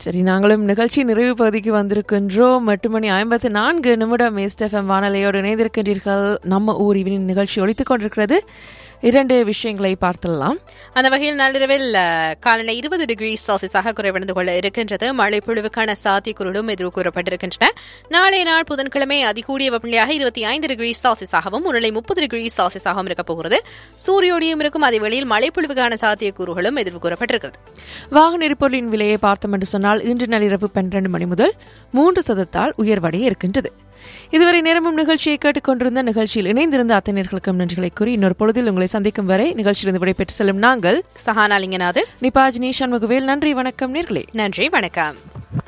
சரி நாங்களும் நிகழ்ச்சி நிறைவு பகுதிக்கு வந்திருக்கின்றோம் எட்டு மணி ஐம்பத்தி நான்கு நிமிடம் எஸ்எஃப்எம் வானொலியோடு இணைந்திருக்கின்றீர்கள் நம்ம ஊர் இவனின் நிகழ்ச்சி ஒழித்துக் கொண்டிருக்கிறது இரண்டு விஷயங்களை பார்த்துடலாம் அந்த வகையில் நள்ளிரவில் அஹ், காலநிலை இருபது டிகிரி செல்சியஸாக குறைவடைந்து கொள்ள இருக்கின்றது மழை பொழிவுக்கான சாத்தியக்கூறும் எதிர்வு கூறப்பட்டிருக்கின்றன நாளைய நாள் புதன்கிழமை அதிகூடிய வெப்பநிலையாக இருபத்தி ஐந்து டிகிரி செல்சியஸாகவும் உருளை முப்பது டிகிரி செல்சியஸாகவும் இருக்கப் போகிறது சூரியோடியும் இருக்கும் அதே வேளையில் மழை பொழிவுக்கான சாத்தியக்கூறுகளும் எதிர்வு கூறப்பட்டிருக்கிறது வாகன எரிபொருளின் விலையை பார்த்தோம் என்று சொன்னால் இன்று நள்ளிரவு பன்னிரண்டு மணி முதல் மூன்று சதத்தால் உயர்வடைய இருக்கின்றது இதுவரை நேரமும் நிகழ்ச்சியை கேட்டுக்கொண்டிருந்த நிகழ்ச்சியில் இணைந்திருந்த அத்தனையர்களுக்கும் நன்றிகளை கூறி இன்னொரு பொழுதில் உங்களை சந்திக்கும் வரை நிகழ்ச்சியிலிருந்து விடைபெற்று செல்லும் நாங்கள் சஹானா லிங்கநாதன் நிபாஜினி சண்முகவேல் நன்றி வணக்கம் நேர்களே நன்றி வணக்கம்